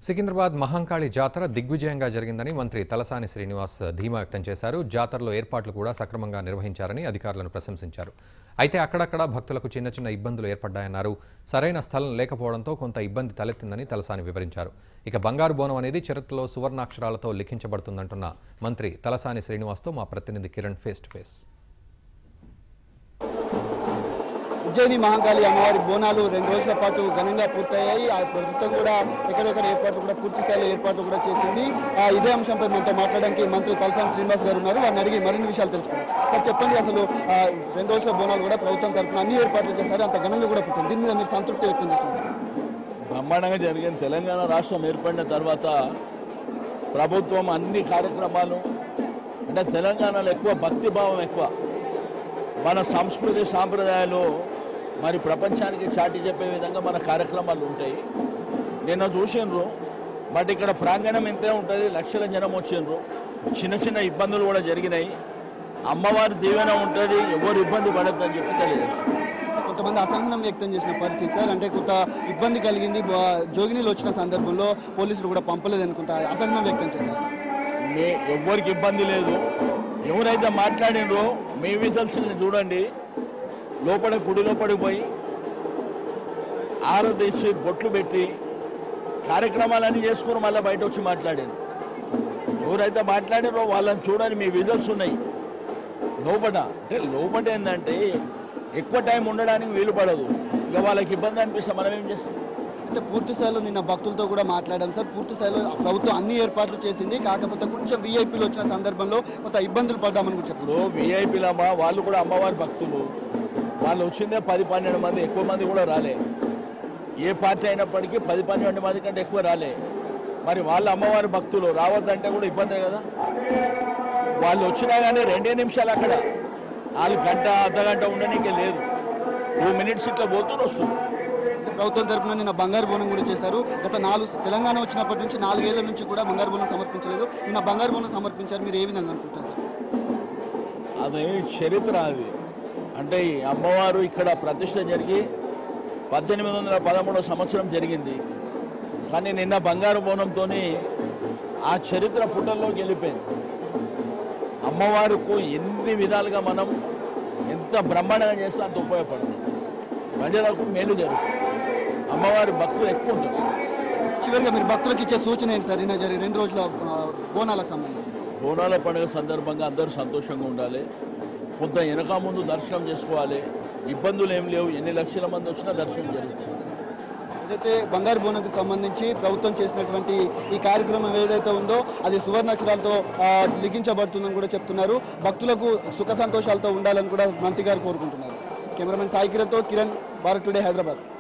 సికింద్రాబాద్ మహంకాళి జాతర దిగ్విజయంగా జరిగిందని మంత్రి తలసాని శ్రీనివాస్ ధీమా వ్యక్తం చేశారు జాతరలో ఏర్పాట్లు కూడా సక్రమంగా నిర్వహించారని అధికారులను ప్రశంసించారు అయితే అక్కడక్కడ భక్తులకు చిన్న చిన్న ఇబ్బందులు ఏర్పడ్డాయన్నారు సరైన స్థలం లేకపోవడంతో కొంత ఇబ్బంది తలెత్తిందని తలసాని వివరించారు ఇక బంగారు బోనం అనేది చరిత్రలో సువర్ణాక్షరాలతో లిఖించబడుతుందంటున్న మంత్రి తలసాని శ్రీనివాస్తో మా ప్రతినిధి Kiran face to face Ujjaini Mahankali అమ్మవారి బోనాలు రెండు రోజుల పాటు ఘనంగా పూర్తయ్యాయి ఆ ప్రభుత్వం కూడా ఎక్కడెక్కడ ఏర్పాట్లు కూడా పూర్తి స్థాయిలో ఏర్పాట్లు కూడా చేసింది ఆ, ఇదే అంశంపై మనతో మాట్లాడడానికి మంత్రి తలసాని శ్రీనివాస్ గారు ఉన్నారు వారిని అడిగి మరిన్ని విషయాలు తెలుసుకున్నాం సార్ చెప్పండి అసలు ఆ, రెండు రోజుల బోనాలు కూడా ప్రభుత్వం తరఫున అన్ని ఏర్పాట్లు చేశారు అంత ఘనంగా కూడా పుట్టింది దీని మీద మీరు సంతృప్తి వ్యక్తం చేస్తున్నారు బ్రహ్మాండంగా జరిగింది తెలంగాణ రాష్ట్రం ఏర్పడిన తర్వాత ప్రభుత్వం అన్ని కార్యక్రమాలు అంటే తెలంగాణలో ఎక్కువ భక్తి భావం ఎక్కువ మన సంస్కృతి సాంప్రదాయాలు మరి ప్రపంచానికి చాటి చెప్పే విధంగా మన కార్యక్రమాలు ఉంటాయి నిన్న చూసిండ్రు బట్ ఇక్కడ ప్రాంగణం ఇంతే ఉంటుంది లక్షల జనం వచ్చిండ్రు చిన్న చిన్న ఇబ్బందులు కూడా జరిగినాయి అమ్మవారి దీవెన ఉంటుంది ఎవరు ఇబ్బంది పడద్దని చెప్పి తెలియజేస్తుంది కొంతమంది అసహనం వ్యక్తం చేసిన పరిస్థితి సార్ అంటే కొంత ఇబ్బంది కలిగింది బా- జోగినీలు వచ్చిన సందర్భంలో పోలీసులు కూడా పంపలేదు అనుకుంటా అసహనం వ్యక్తం చేశారు మే ఎవ్వరికి ఇబ్బంది లేదు ఎవరైతే మాట్లాడినరో మీ విజల్స్ని చూడండి లోపల గుడి లోపలికి పోయి ఆరదీసి బొట్లు పెట్టి కార్యక్రమాలన్నీ చేసుకుని మళ్ళీ బయట వచ్చి మాట్లాడాను ఎవరైతే మాట్లాడారో వాళ్ళని చూడండి మీ విజల్స్ ఉన్నాయి లోపల అంటే లోపల ఏంటంటే ఎక్కువ టైం ఉండడానికి వీలు పడదు ఇక వాళ్ళకి ఇబ్బంది అనిపిస్తే మనం ఏం చేస్తాం అంటే పూర్తి స్థాయిలో నిన్న భక్తులతో కూడా మాట్లాడాం సార్ పూర్తి స్థాయిలో ప్రభుత్వం అన్ని ఏర్పాట్లు చేసింది కాకపోతే కొంచెం వీఐపీలు వచ్చిన సందర్భంలో కొంత ఇబ్బందులు పడ్డామని కూడా చెప్పారు ఇప్పుడు విఐపీలమ్మ వాళ్ళు కూడా అమ్మవారి భక్తులు వాళ్ళు వచ్చిందే పది పన్నెండు మంది ఎక్కువ మంది కూడా రాలే ఏ పార్టీ అయినప్పటికీ పది పన్నెండు మంది కంటే ఎక్కువ రాలే మరి వాళ్ళ అమ్మవారి భక్తులు రావద్దంటే కూడా ఇబ్బందే కదా వాళ్ళు వచ్చినా కానీ రెండే నిమిషాలు అక్కడ వాళ్ళు గంట అర్ధ గంట ఉండనీకే లేదు టూ మినిట్స్ ఇట్లా పోతూ వస్తుంది అంటే ప్రభుత్వం తరపున నిన్న బంగారు బోనం కూడా చేశారు గత నాలుగు తెలంగాణ వచ్చినప్పటి నుంచి నాలుగేళ్ల నుంచి కూడా బంగారు బోనం సమర్పించలేదు నిన్న బంగారు బోనం సమర్పించారు మీరు ఏ విధంగా అనుకుంటారు సార్ అది చరిత్ర అది అంటే ఈ అమ్మవారు ఇక్కడ ప్రతిష్ట జరిగి పద్దెనిమిది వందల పదమూడో సంవత్సరం జరిగింది కానీ నిన్న బంగారు బోనంతో ఆ చరిత్ర పుటల్లోకి వెళ్ళిపోయింది అమ్మవారికి ఎన్ని విధాలుగా మనం ఎంత బ్రహ్మాండంగా చేస్తే అంత ఉపయోగపడుతుంది ప్రజలకు మేలు జరుగుతుంది అమ్మవారి భక్తులు ఎక్కువ ఉంటారు చివరిగా మీరు భక్తులకు ఇచ్చే సూచన ఏంటి సార్ నిన్న జరిగే రెండు రోజుల ఆ, బోనాలకు సంబంధించి బోనాల పండుగ సందర్భంగా అందరూ సంతోషంగా ఉండాలి కొంత వెనక ముందు దర్శనం చేసుకోవాలి ఇబ్బందులు ఏం లేవు ఎన్ని లక్షల మంది వచ్చినా దర్శనం జరుగుతుంది ఏదైతే బంగారు బోనంకు సంబంధించి ప్రభుత్వం చేసినటువంటి ఈ కార్యక్రమం ఏదైతే ఉందో అది సువర్ణాక్షరాలతో ఆ, లిఖించబడుతుందని కూడా చెప్తున్నారు భక్తులకు సుఖ సంతోషాలతో ఉండాలని కూడా మంత్రి గారు కోరుకుంటున్నారు కెమెరామెన్ సాయి కిరణ్తో కిరణ్ భారత్ టుడే హైదరాబాద్